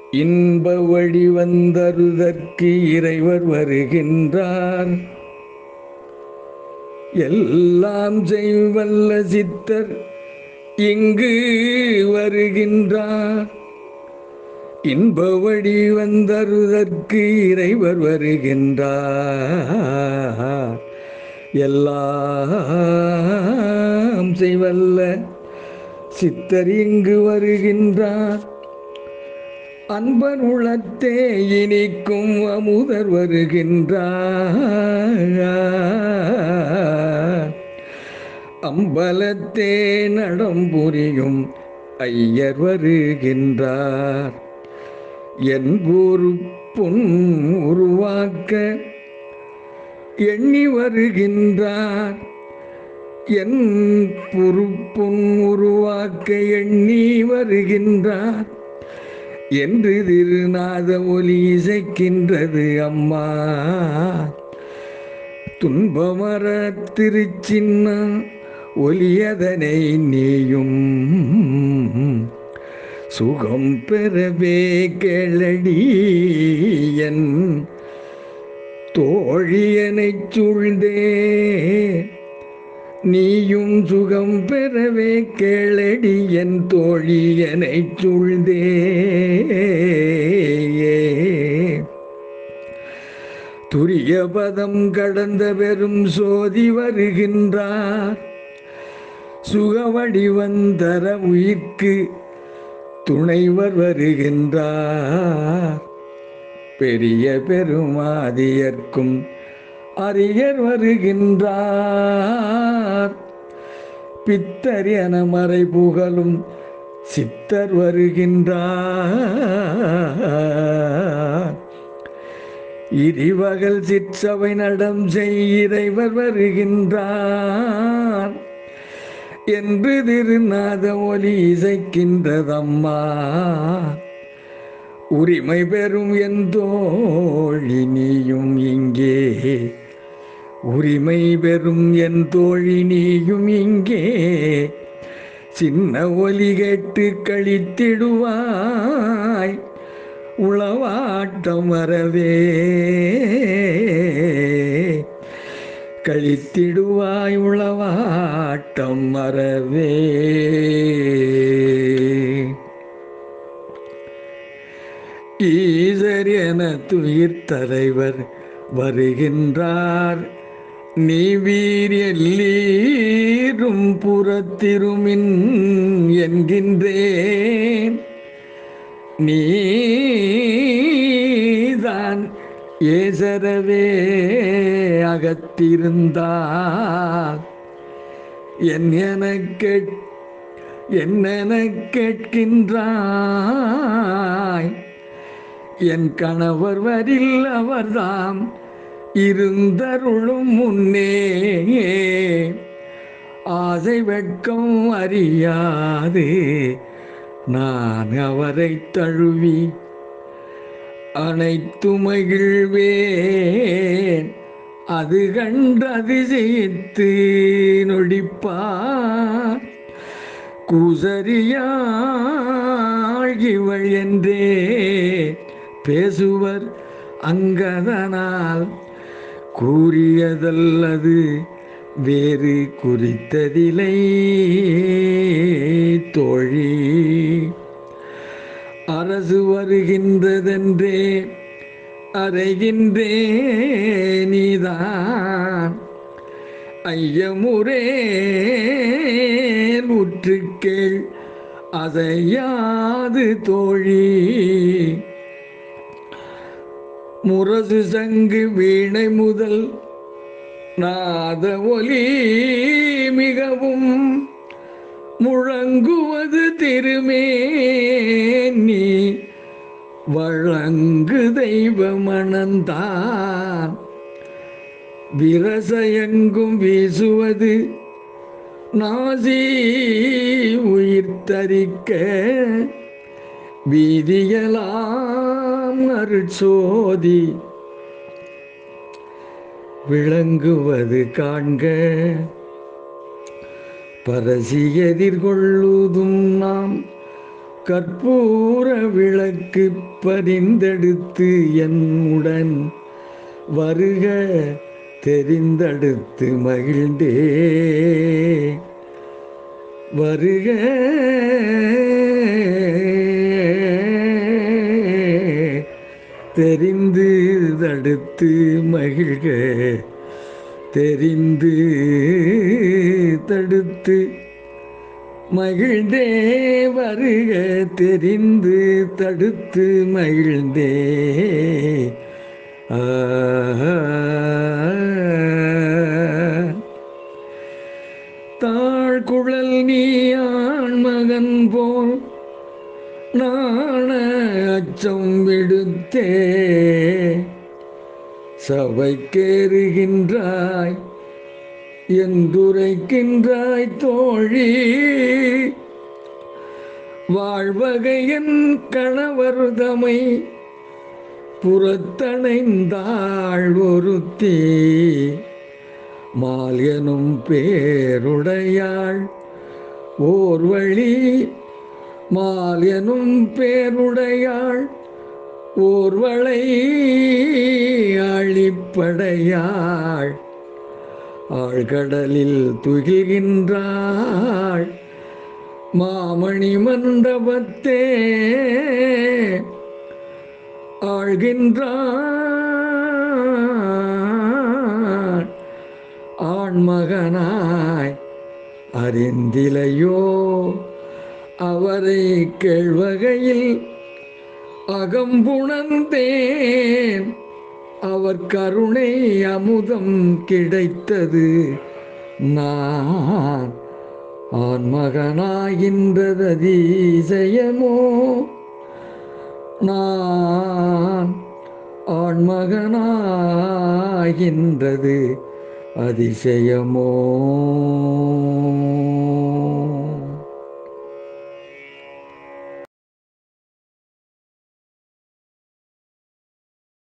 இன்ப வழி வந்தருதற்கு இறைவர் வருகின்றார் எல்லாம் செய்வல்ல சித்தர் இங்கு வருகின்றார் இன்ப வழி வந்தருதற்கு இறைவர் வருகின்றார் எல்லாம் செய்வல்ல சித்தர் இங்கு வருகின்றார் அன்பர் உளத்தே இனிக்கும் அமுதர் வருகின்றார் அம்பலத்தே நடம் புரியும் ஐயர் வருகின்றார் என் ஊரு பொன் உருவாக்க எண்ணி வருகின்றார் என் பொறுப்புன் உருவாக்க எண்ணி வருகின்றார் என்று திருநாத ஒலி இசைக்கின்றது அம்மா துன்பமர திருச்சின்ன ஒலியதனை நீயும் சுகம் பெறவே கேளடி என் தோழியனைச் சூழ்ந்தே நீயும் சுகம் பெறவே கேளடி என் தோழியனைச் சூழ்ந்தே துரிய பதம் கடந்த பெரும் சோதி வருகின்றார் சுகவடி வந்தர உயிர்க்கு துணைவர் வருகின்றார் பெரிய பெருமாதியர்க்கும் அரியர் வருகின்றார் பித்தர் என மறை புகழும் சித்தர் வருகின்றார் இரிவகல் சிற்றவை நடம் செய் இறைவர் வருகின்றார் என்று திருநாத ஒலி இசைக்கின்றதம்மா உரிமை பெறும் என் தோழி நீயும் இங்கே உரிமை பெறும் என் தோழி நீயும் இங்கே சின்ன ஒலி கேட்டு கழித்திடுவாய் உளவாட்டம் வரவே கழித்திடுவாய் உளவாட்டம் மறவே ஈசர் என துயிர் தலைவர் வருகின்றார் நீ வீரியல்லீரும் புறத்திருமின் என்கின்றேன் நீதான் ஏசரவே அகத்திருந்தால் என் எனக் கேட் என்னென கேட்கின்றாய் என் கணவர் வரில் அவர்தாம் இருந்தருளும் முன்னே ஆசை வெட்கம் அறியாது நான் அவரை தழுவி அனைத்து மகிழ்வேன் அது கண்டு அதிசயித்து நொடிப்பார் கூசரியாழ்கிவள் என்றே பேசுவர் அங்கதனால் கூறியதல்லது வேறு குறித்ததிலை தோழி அரசு வருகின்றதென்றே அறைகின்றே நீதான் ஐயமுரே உற்று கேள் அதையாது தோழி முரசு சங்கு வீணை முதல் நாத ஒலி மிகவும் முழங்குவது திருமேனி வழங்கு தெய்வ மணந்தான் விரசயங்கும் வீசுவது நாசி உயிர் தரிக்க வீதியலாம் அருட்சோதி விளங்குவது காண்க பரசி எதிர்கொள்ளுதும் நாம் கற்பூர விளக்கு பரிந்தெடுத்து என்னுடன் வருக தெரிந்தெடுத்து மகிழ்ந்தே வருக தெரிந்து தடுத்து மகிழ்க தெரிந்து தடுத்து மகிழ்ந்தே வருக தெரிந்து தடுத்து மகிழ்ந்தே தாழ்குழல் நீ ஆண்மகன் போல் நாண அச்சம் விடுத்தே சபைக்கேறுகின்றாய் என்றுரைக்கின்றாய் தோழி வாழ்வகையன் கணவர்தமை புறத்தணைந்தாள் ஒருத்தி மால் எனும் பேருடையாள் ஓர் வழி மால் எனும் பேருடையாள் ஓர்வளை ஆழிப்படையாள் ஆழ்கடலில் துகில்கின்றாள் மாமணி மண்டபத்தே ஆழ்கின்றாள் ஆண்மகனாய் அறிந்திலையோ அவரை கேழ்வகையில் அகம்புணர்ந்தேன் அவர் கருணை அமுதம் கிடைத்தது நான் ஆண்மகனாகின்றது அதிசயமோ நான் ஆண்மகனாகின்றது அதிசயமோ